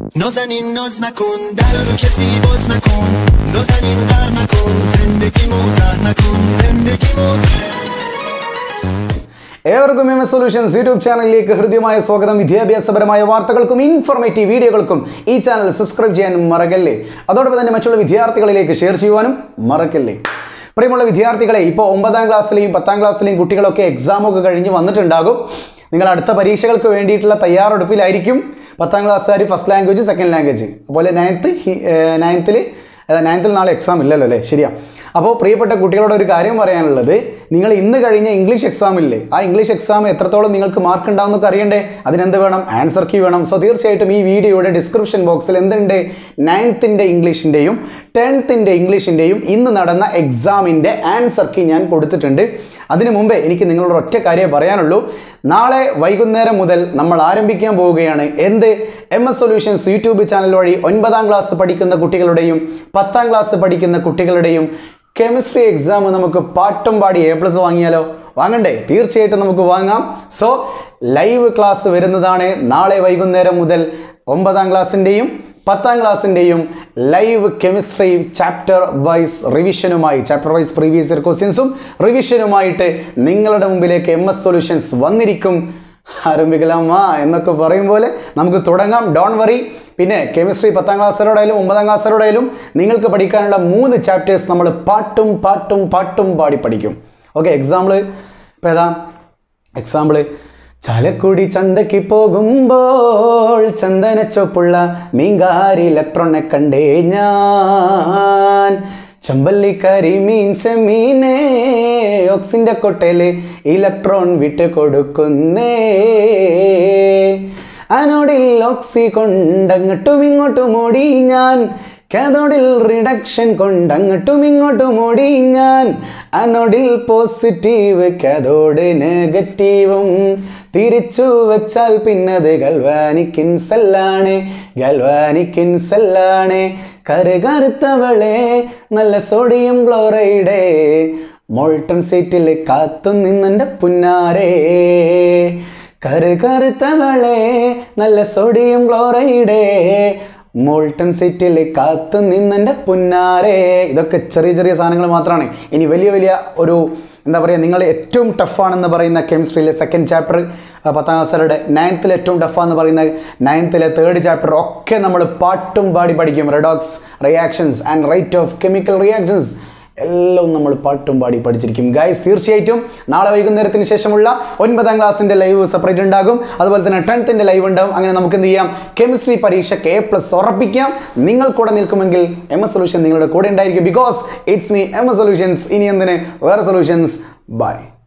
نازنین ناز نکن در رو کسی باز نکن نازنین در نکن زندگی موزر نکن زندگی موزر ഏവർക്കും M S solutions YouTube ചാനലിലേക്ക് ഹൃദ്യമായ സ്വാഗതം വിദ്യാഭ്യാസപരമായ വാർത്തകൾക്കും ഇൻഫോർമേറ്റീവ് വീഡിയോകൾക്കും ഈ ചാനൽ സബ്സ്ക്രൈബ് ചെയ്യാൻ മറക്കല്ലേ അതോടൊപ്പം തന്നെ മറ്റുള്ള വിദ്യാർത്ഥികളിലേക്ക് ഷെയർ ചെയ്യുവാനും മറക്കല്ലേ പ്രിയമുള്ള വിദ്യാർത്ഥികളെ ഇപ്പോൾ ഒമ്പതാം ക്ലാസ്സിലെയും പത്താം ക്ലാസ്സിലെയും കുട്ടികളൊക്കെ എക്സാമൊക്കെ കഴിഞ്ഞ് വന്നിട്ടുണ്ടാകും നിങ്ങൾ അടുത്ത പരീക്ഷകൾക്ക് വേണ്ടിയിട്ടുള്ള തയ്യാറെടുപ്പിലായിരിക്കും പത്താം ക്ലാസ്സുകാർ ഫസ്റ്റ് ലാംഗ്വേജ് സെക്കൻഡ് ലാംഗ്വേജ് അതുപോലെ നയൻത്ത് നയൻത്തിൽ നയൻത്തിൽ നാളെ എക്സാം ഇല്ലല്ലോ അല്ലേ ശരിയാ അപ്പോൾ പ്രിയപ്പെട്ട കുട്ടികളോട് ഒരു കാര്യം പറയാനുള്ളത് നിങ്ങൾ ഇന്ന് കഴിഞ്ഞ ഇംഗ്ലീഷ് എക്സാം ഇല്ലേ ആ ഇംഗ്ലീഷ് എക്സാം എത്രത്തോളം നിങ്ങൾക്ക് മാർക്ക് ഉണ്ടാവുന്നൊക്കെ അറിയണ്ടേ അതിനെന്ത് വേണം ആൻസർ കീ വേണം സോ തീർച്ചയായിട്ടും ഈ വീഡിയോയുടെ ഡിസ്ക്രിപ്ഷൻ ബോക്സിൽ എന്തുണ്ട് നയൻത്തിൻ്റെ ഇംഗ്ലീഷിൻ്റെയും ടെൻത്തിൻ്റെ ഇംഗ്ലീഷിൻ്റെയും ഇന്ന് നടന്ന എക്സാമിൻ്റെ ആൻസർ കീ ഞാൻ കൊടുത്തിട്ടുണ്ട് അതിനു മുമ്പേ എനിക്ക് നിങ്ങളോട് ഒറ്റ കാര്യമേ പറയാനുള്ളൂ നാളെ വൈകുന്നേരം മുതൽ നമ്മൾ ആരംഭിക്കാൻ പോവുകയാണ് എന്ത് M S solutions YouTube channel വഴി ഒൻപതാം ക്ലാസ് പഠിക്കുന്ന കുട്ടികളുടെയും പത്താം ക്ലാസ് പഠിക്കുന്ന കുട്ടികളുടെയും കെമിസ്ട്രി എക്സാം നമുക്ക് പാട്ടും പാടി എ പ്ലസ് വാങ്ങിയാലോ വാങ്ങണ്ടേ തീർച്ചയായിട്ടും നമുക്ക് വാങ്ങാം സോ ലൈവ് ക്ലാസ് വരുന്നതാണ് നാളെ വൈകുന്നേരം മുതൽ ഒമ്പതാം ക്ലാസ്സിൻ്റെയും പത്താം ക്ലാസ്സിൻ്റെയും ലൈവ് കെമിസ്ട്രി ചാപ്റ്റർ വൈസ് റിവിഷനുമായി ചാപ്റ്റർ വൈസ് പ്രീവിയസ് ഇയർ ക്വസ്റ്റ്യൻസും റിവിഷനുമായിട്ട് നിങ്ങളുടെ മുമ്പിലേക്ക് എം എസ് സൊല്യൂഷൻസ് വന്നിരിക്കും ആരംഭിക്കലാമാ എന്നൊക്കെ പറയും പോലെ നമുക്ക് തുടങ്ങാം ഡോൺ വറി പിന്നെ കെമിസ്ട്രി പത്താം ക്ലാസ്സരോടായാലും ഒമ്പതാം ക്ലാസ്സരോടായാലും നിങ്ങൾക്ക് പഠിക്കാനുള്ള മൂന്ന് ചാപ്റ്റേഴ്സ് നമ്മൾ പാട്ടും പാട്ടും പാട്ടും പാടി പഠിക്കും ഓക്കെ എക്സാമ്പിൾ ഇപ്പോൾ ഏതാ എക്സാമ്പിള് ചാലക്കുടി ചന്തയ്ക്ക് പോകുമ്പോൾ ചന്ദനച്ചൊപ്പുള്ള മീങ്കാരി ഇലക്ട്രോണെ കണ്ടേ ഞാൻ ചെമ്പല്ലിക്കരി മീൻ ചെമ്മീനെ ഓക്സിൻ്റെ കൊട്ടയിൽ ഇലക്ട്രോൺ വിട്ട് കൊടുക്കുന്നേ അനോടിൽ ഓക്സി കൊണ്ടങ്ങട്ടും ഇങ്ങോട്ടും ഓടി ഞാൻ കാതോഡിൽ റിഡക്ഷൻ കൊണ്ടങ്ങട്ടും ഇങ്ങോട്ടും ഓടി ഞാൻ അനോഡിൽ പോസിറ്റീവ് കാതോഡ് നെഗറ്റീവും തിരിച്ചു വെച്ചാൽ പിന്നത് ഗൽവാനിക്കിൻ സെല്ലാണ് ഗൽവാനിക്കിൻ സെല്ലാണ് കറുകറുത്തവളെ നല്ല സോഡിയം ക്ലോറൈഡ് മോൾട്ടൺ സീറ്റിൽ കാത്തു നിന്നെൻ്റെ പുന്നാരേ കറുകറുത്തവളെ നല്ല സോഡിയം ക്ലോറൈഡ് മോൾട്ടൺ സിറ്റിൽ കാത്തു നിന്നെൻ്റെ പുന്നാരെ ഇതൊക്കെ ചെറിയ ചെറിയ സാധനങ്ങൾ മാത്രമാണ് ഇനി വലിയ വലിയ ഒരു എന്താ പറയുക നിങ്ങൾ ഏറ്റവും ടഫാണെന്ന് പറയുന്ന കെമിസ്ട്രിയിലെ സെക്കൻഡ് ചാപ്റ്റർ പത്താം ക്ലാസ്സുകാരുടെ നയൻത്തിൽ ഏറ്റവും ടഫാന്ന് പറയുന്ന നയൻത്തിലെ തേർഡ് ചാപ്റ്റർ ഒക്കെ നമ്മൾ പാട്ടും പാടി പഠിക്കും redox reactions and rate of chemical reactions എല്ലാം നമ്മൾ പാട്ടും പാടി പഠിച്ചിരിക്കും ഗൈസ് തീർച്ചയായിട്ടും നാളെ വൈകുന്നേരത്തിന് ശേഷമുള്ള ഒൻപതാം ക്ലാസ്സിൻ്റെ ലൈവ് സെപ്പറേറ്റ് ഉണ്ടാകും അതുപോലെ തന്നെ ടെൻത്തിൻ്റെ ലൈവ് ഉണ്ടാകും അങ്ങനെ നമുക്ക് എന്ത് ചെയ്യാം കെമിസ്ട്രി പരീക്ഷയ്ക്ക് എ പ്ലസ് ഉറപ്പിക്കാം നിങ്ങൾ കൂടെ നിൽക്കുമെങ്കിൽ എം എസ് സൊല്യൂഷൻ നിങ്ങളുടെ കൂടെ ഉണ്ടായിരിക്കും because it's me M S solutions ഇനി എന്തിന് വേറെ സൊല്യൂഷൻസ് ബൈ